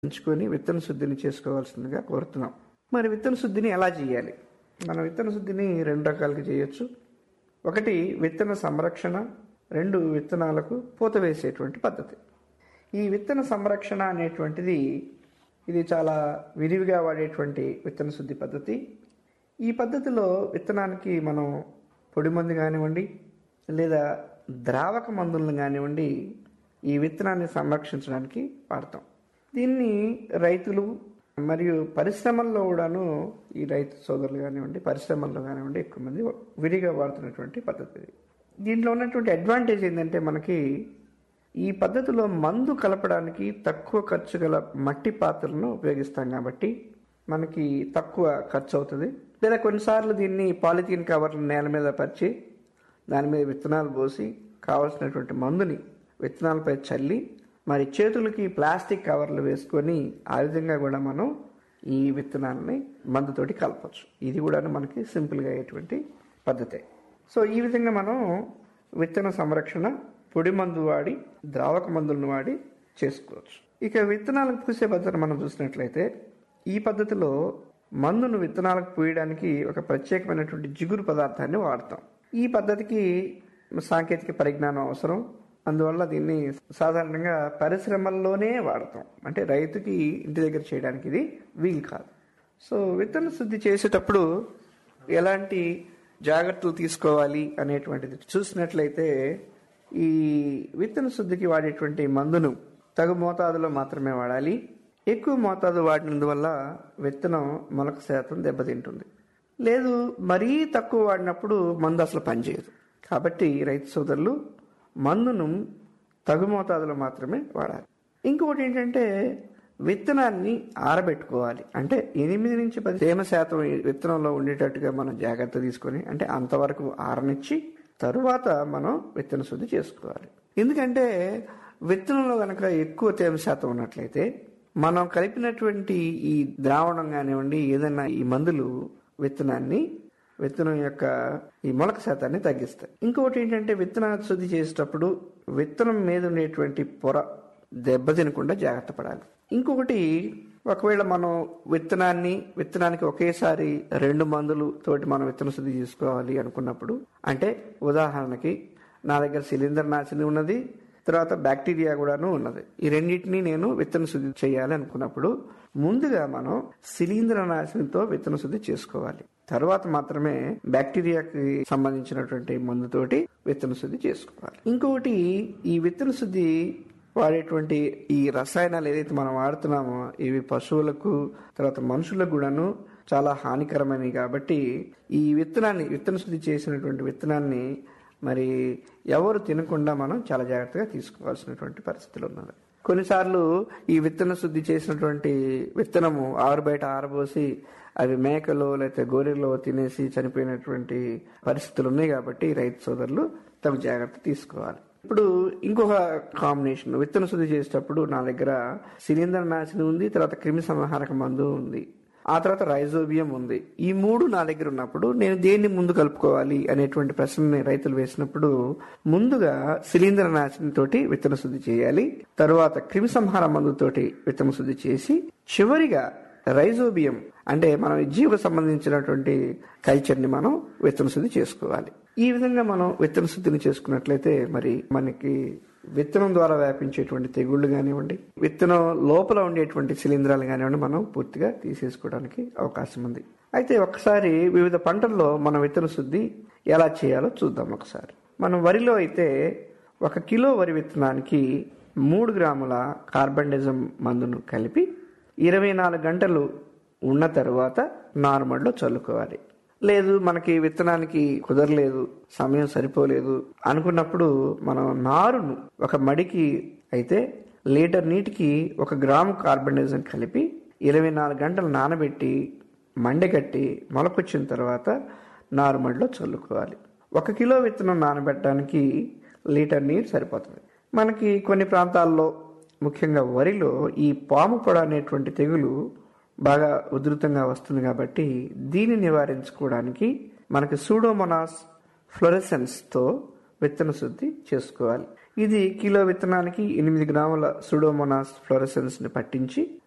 ఎంచుకొని విత్తన శుద్ధిని చేసుకోవాల్సిందిగా కోరుతున్నాం మరి విత్తన శుద్ధిని ఎలా చేయాలి మనం విత్తన శుద్ధిని రెండు రకాలుగా చేయొచ్చు ఒకటి విత్తన సంరక్షణ రెండు విత్తనాలకు పూత వేసేటువంటి పద్ధతి ఈ విత్తన సంరక్షణ అనేటువంటిది ఇది చాలా విరివిగా వాడేటువంటి విత్తన శుద్ధి పద్ధతి ఈ పద్ధతిలో విత్తనానికి మనం పొడి మందు కానివ్వండి లేదా ద్రావక మందులను కానివ్వండి ఈ విత్తనాన్ని సంరక్షించడానికి వాడతాం దీన్ని రైతులు మరియు పరిశ్రమల్లో కూడాను ఈ రైతు సోదరులు కానివ్వండి పరిశ్రమల్లో కానివ్వండి ఎక్కువ మంది విరిగా వాడుతున్నటువంటి పద్ధతి ఇది దీంట్లో ఉన్నటువంటి అడ్వాంటేజ్ ఏంటంటే మనకి ఈ పద్ధతిలో మందు కలపడానికి తక్కువ ఖర్చు గల మట్టి పాత్రలను ఉపయోగిస్తాం కాబట్టి మనకి తక్కువ ఖర్చు అవుతుంది లేదా కొన్నిసార్లు దీన్ని పాలిథీన్ కవర్లు నేల మీద పరిచి దాని మీద విత్తనాలు పోసి కావలసినటువంటి మందుని విత్తనాలపై చల్లి మరి చేతులకి ప్లాస్టిక్ కవర్లు వేసుకొని ఆ విధంగా కూడా మనం ఈ విత్తనాలని మందుతోటి కలపచ్చు ఇది కూడా మనకి సింపుల్గా అయ్యేటువంటి పద్ధతే సో ఈ విధంగా మనం విత్తన సంరక్షణ పొడి మందు వాడి ద్రావక మందులను వాడి చేసుకోవచ్చు ఇక విత్తనాలకు పూసే పద్ధతి మనం చూసినట్లయితే ఈ పద్ధతిలో మందును విత్తనాలకు పూయడానికి ఒక ప్రత్యేకమైనటువంటి జిగురు పదార్థాన్ని వాడతాం ఈ పద్ధతికి సాంకేతిక పరిజ్ఞానం అవసరం అందువల్ల దీన్ని సాధారణంగా పరిశ్రమల్లోనే వాడతాం అంటే రైతుకి ఇంటి దగ్గర చేయడానికి ఇది వీలు కాదు సో విత్తన శుద్ధి చేసేటప్పుడు ఎలాంటి జాగ్రత్తలు తీసుకోవాలి అనేటువంటిది చూసినట్లయితే ఈ విత్తన శుద్ధికి వాడేటువంటి మందును తగు మోతాదులో మాత్రమే వాడాలి ఎక్కువ మోతాదు వాడినందువల్ల విత్తనం మొలక శాతం దెబ్బతింటుంది లేదు మరీ తక్కువ వాడినప్పుడు మందు అసలు పనిచేయదు కాబట్టి రైతు సోదరులు మందును తగు మోతాదులో మాత్రమే వాడాలి ఇంకొకటి ఏంటంటే విత్తనాన్ని ఆరబెట్టుకోవాలి అంటే ఎనిమిది నుంచి పది తేమ శాతం విత్తనంలో ఉండేటట్టుగా మనం జాగ్రత్త తీసుకొని అంటే అంతవరకు ఆరనిచ్చి తరువాత మనం విత్తన శుద్ధి చేసుకోవాలి ఎందుకంటే విత్తనంలో కనుక ఎక్కువ తేమ శాతం ఉన్నట్లయితే మనం కలిపినటువంటి ఈ ద్రావణం కానివ్వండి ఏదైనా ఈ మందులు విత్తనాన్ని విత్తనం యొక్క ఈ మొలక శాతాన్ని తగ్గిస్తాయి ఇంకొకటి ఏంటంటే విత్తన శుద్ధి చేసేటప్పుడు విత్తనం మీద ఉండేటువంటి పొర దెబ్బతినకుండా జాగ్రత్త పడాలి ఇంకొకటి ఒకవేళ మనం విత్తనాన్ని విత్తనానికి ఒకేసారి రెండు మందులు తోటి మనం విత్తన శుద్ధి చేసుకోవాలి అనుకున్నప్పుడు అంటే ఉదాహరణకి నా దగ్గర సిలిండర్ నాశిని ఉన్నది తర్వాత బ్యాక్టీరియా కూడాను ఉన్నది ఈ రెండింటిని నేను విత్తన శుద్ధి చేయాలి అనుకున్నప్పుడు ముందుగా మనం శిలీంద్ర నాశనంతో విత్తన శుద్ధి చేసుకోవాలి తర్వాత మాత్రమే బ్యాక్టీరియాకి సంబంధించినటువంటి మందుతోటి విత్తన శుద్ధి చేసుకోవాలి ఇంకొకటి ఈ విత్తన శుద్ధి వాడేటువంటి ఈ రసాయనాలు ఏదైతే మనం వాడుతున్నామో ఇవి పశువులకు తర్వాత మనుషులకు కూడాను చాలా హానికరమైనవి కాబట్టి ఈ విత్తనాన్ని విత్తన శుద్ధి చేసినటువంటి విత్తనాన్ని మరి ఎవరు తినకుండా మనం చాలా జాగ్రత్తగా తీసుకోవాల్సినటువంటి పరిస్థితులు ఉన్నది కొన్నిసార్లు ఈ విత్తన శుద్ధి చేసినటువంటి విత్తనము ఆరు బయట ఆరబోసి అవి మేకలు లేకపోతే గోరెల్లో తినేసి చనిపోయినటువంటి పరిస్థితులు ఉన్నాయి కాబట్టి రైతు సోదరులు తమ జాగ్రత్త తీసుకోవాలి ఇప్పుడు ఇంకొక కాంబినేషన్ విత్తన శుద్ధి చేసేటప్పుడు నా దగ్గర సిలిండర్ నాశనం ఉంది తర్వాత క్రిమి సంహారక మందు ఉంది ఆ తర్వాత రైజోబియం ఉంది ఈ మూడు నా దగ్గర ఉన్నప్పుడు నేను దేన్ని ముందు కలుపుకోవాలి అనేటువంటి ప్రశ్నని రైతులు వేసినప్పుడు ముందుగా శిలీంద్ర నాశనం తోటి విత్తన శుద్ధి చేయాలి తరువాత క్రిమి సంహార మందుతోటి విత్తన శుద్ధి చేసి చివరిగా రైజోబియం అంటే మనం జీవ సంబంధించినటువంటి కల్చర్ ని మనం విత్తన శుద్ధి చేసుకోవాలి ఈ విధంగా మనం విత్తన శుద్ధిని చేసుకున్నట్లయితే మరి మనకి విత్తనం ద్వారా వ్యాపించేటువంటి తెగుళ్లు కానివ్వండి విత్తనం లోపల ఉండేటువంటి శిలీంధ్రాలు కానివ్వండి మనం పూర్తిగా తీసేసుకోవడానికి అవకాశం ఉంది అయితే ఒకసారి వివిధ పంటల్లో మన విత్తన శుద్ధి ఎలా చేయాలో చూద్దాం ఒకసారి మనం వరిలో అయితే ఒక కిలో వరి విత్తనానికి మూడు గ్రాముల కార్బండిజం మందును కలిపి ఇరవై నాలుగు గంటలు ఉన్న తర్వాత నార్మల్లో చల్లుకోవాలి లేదు మనకి విత్తనానికి కుదరలేదు సమయం సరిపోలేదు అనుకున్నప్పుడు మనం నారును ఒక మడికి అయితే లీటర్ నీటికి ఒక గ్రాము కార్బనైజం కలిపి ఇరవై నాలుగు గంటలు నానబెట్టి మండగట్టి మొలకొచ్చిన తర్వాత నారుమడిలో చల్లుకోవాలి ఒక కిలో విత్తనం నానబెట్టడానికి లీటర్ నీరు సరిపోతుంది మనకి కొన్ని ప్రాంతాల్లో ముఖ్యంగా వరిలో ఈ పాము పొడ అనేటువంటి తెగులు బాగా ఉధృతంగా వస్తుంది కాబట్టి దీన్ని నివారించుకోవడానికి మనకి సూడోమోనాస్ ఫ్లోరెసెన్స్తో విత్తన శుద్ధి చేసుకోవాలి ఇది కిలో విత్తనానికి ఎనిమిది గ్రాముల సూడోమోనాస్ ఫ్లోరెసెన్స్ని పట్టించి